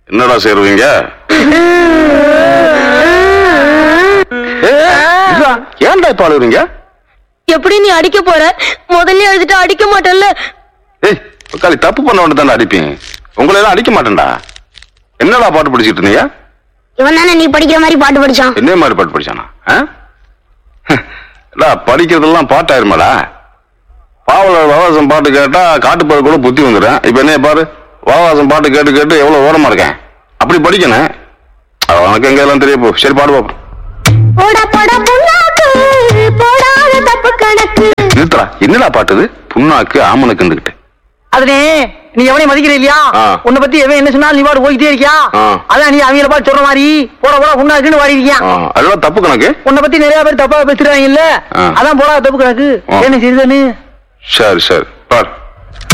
என்னடா சேருவீங்க ஏன்டா இப்ப அழுகுறீங்க எப்படி நீ அடிக்க போற முதல்ல எழுதிட்டு அடிக்க மாட்டல்ல ஏய் உக்காளி தப்பு பண்ண வேண்டிய தானே அடிப்பேன் உங்களை எல்லாம் அடிக்க மாட்டேன்டா என்னடா பாட்டு படிச்சிட்டு இருந்தீங்க இவன் தானே நீ படிக்கிற மாதிரி பாட்டு படிச்சான் என்ன மாதிரி பாட்டு படிச்சானா ஆ? டா, படிக்கிறதெல்லாம் பாட்டாயிருமாடா பாவல வாவாசம் பாட்டு கேட்டா காட்டுப்பாடு கூட புத்தி வந்துடும் இப்ப என்ன பாரு வாவாசம் பாட்டு கேட்டு கேட்டு எவ்வளவு ஓரமா இருக்கேன் அப்படி படிக்கணும் அது உனக்கு எங்க எல்லாம் தெரிய போ சரி பாடு பாப்போம் போடா போடா புண்ணாக்கு போடாத தப்பு கணக்கு நிறுத்தடா என்னடா பாட்டுது புண்ணாக்கு ஆமனுக்கு இருந்துகிட்டு அதுனே நீ எவனையும் மதிக்கிற இல்லையா ஆ. உன்னை பத்தி எவன் என்ன சொன்னாலும் நீ பாட்டு போய்கிட்டே இருக்கியா ஆ. அதான் நீ அவங்கள பார்த்து சொல்ற மாதிரி போட போட உன்னாக்குன்னு வாடி இருக்கியா ஆ, அதெல்லாம் தப்பு கணக்கு உன்னை பத்தி நிறைய பேர் தப்பா பேசுறாங்க இல்ல ஆ. அதான் போடா தப்பு கணக்கு ஆ. என்ன செய்யுதுன்னு சரி சரி பாரு